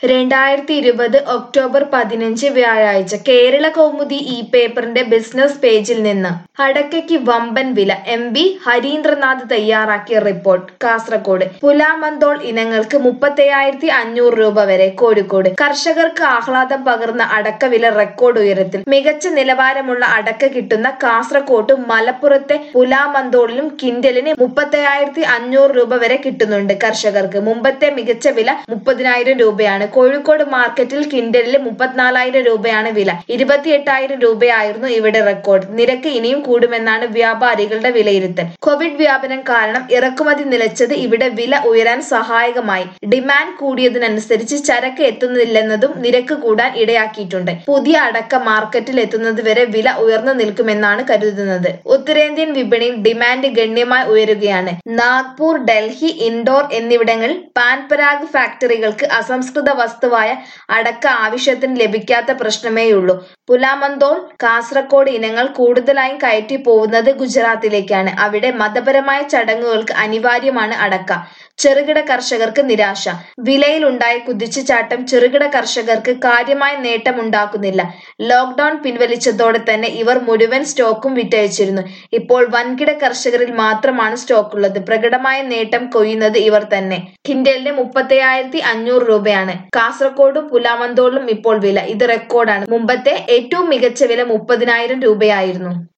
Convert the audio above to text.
രണ്ടായിരത്തി ഇരുപത് ഒക്ടോബർ പതിനഞ്ച് വ്യാഴാഴ്ച കേരള കൗമുദി ഈ പേപ്പറിന്റെ ബിസിനസ് പേജിൽ നിന്ന് അടയ്ക്കയ്ക്ക് വമ്പൻ വില എം ബി ഹരീന്ദ്രനാഥ് തയ്യാറാക്കിയ റിപ്പോർട്ട് കാസർഗോഡ് പുലാമന്തോൾ ഇനങ്ങൾക്ക് മുപ്പത്തയ്യായിരത്തി അഞ്ഞൂറ് രൂപ വരെ കോഴിക്കോട് കർഷകർക്ക് ആഹ്ലാദം പകർന്ന അടക്ക വില റെക്കോർഡ് ഉയരത്തിൽ മികച്ച നിലവാരമുള്ള അടക്ക കിട്ടുന്ന കാസർകോട്ടും മലപ്പുറത്തെ പുലാമന്തോളിലും കിൻഡലിന് മുപ്പത്തയ്യായിരത്തി അഞ്ഞൂറ് രൂപ വരെ കിട്ടുന്നുണ്ട് കർഷകർക്ക് മുമ്പത്തെ മികച്ച വില മുപ്പതിനായിരം രൂപയാണ് കോഴിക്കോട് മാർക്കറ്റിൽ കിൻഡലിൽ മുപ്പത്തിനാലായിരം രൂപയാണ് വില ഇരുപത്തിയെട്ടായിരം രൂപയായിരുന്നു ഇവിടെ റെക്കോർഡ് നിരക്ക് ഇനിയും കൂടുമെന്നാണ് വ്യാപാരികളുടെ വിലയിരുത്തൽ കോവിഡ് വ്യാപനം കാരണം ഇറക്കുമതി നിലച്ചത് ഇവിടെ വില ഉയരാൻ സഹായകമായി ഡിമാൻഡ് കൂടിയതിനനുസരിച്ച് ചരക്ക് എത്തുന്നില്ലെന്നതും നിരക്ക് കൂടാൻ ഇടയാക്കിയിട്ടുണ്ട് പുതിയ അടക്ക മാർക്കറ്റിൽ എത്തുന്നത് വരെ വില ഉയർന്നു നിൽക്കുമെന്നാണ് കരുതുന്നത് ഉത്തരേന്ത്യൻ വിപണിയിൽ ഡിമാൻഡ് ഗണ്യമായി ഉയരുകയാണ് നാഗ്പൂർ ഡൽഹി ഇൻഡോർ എന്നിവിടങ്ങളിൽ പാൻപരാഗ് ഫാക്ടറികൾക്ക് അസംസ്കൃത വസ്തുവായ അടക്ക ആവശ്യത്തിന് ലഭിക്കാത്ത പ്രശ്നമേയുള്ളൂ പുലാമന്തോൾ കാസർഗോഡ് ഇനങ്ങൾ കൂടുതലായും കയറ്റി പോകുന്നത് ഗുജറാത്തിലേക്കാണ് അവിടെ മതപരമായ ചടങ്ങുകൾക്ക് അനിവാര്യമാണ് അടക്ക ചെറുകിട കർഷകർക്ക് നിരാശ വിലയിലുണ്ടായ കുതിച്ചുചാട്ടം ചെറുകിട കർഷകർക്ക് കാര്യമായ നേട്ടമുണ്ടാക്കുന്നില്ല ലോക്ക്ഡൌൺ പിൻവലിച്ചതോടെ തന്നെ ഇവർ മുഴുവൻ സ്റ്റോക്കും വിറ്റഴിച്ചിരുന്നു ഇപ്പോൾ വൻകിട കർഷകരിൽ മാത്രമാണ് സ്റ്റോക്കുള്ളത് പ്രകടമായ നേട്ടം കൊയ്യുന്നത് ഇവർ തന്നെ കിൻഡലിന് മുപ്പത്തയ്യായിരത്തി അഞ്ഞൂറ് രൂപയാണ് കാസർഗോഡും പുലാമന്തോളിലും ഇപ്പോൾ വില ഇത് റെക്കോർഡാണ് മുമ്പത്തെ ഏറ്റവും മികച്ച വില മുപ്പതിനായിരം രൂപയായിരുന്നു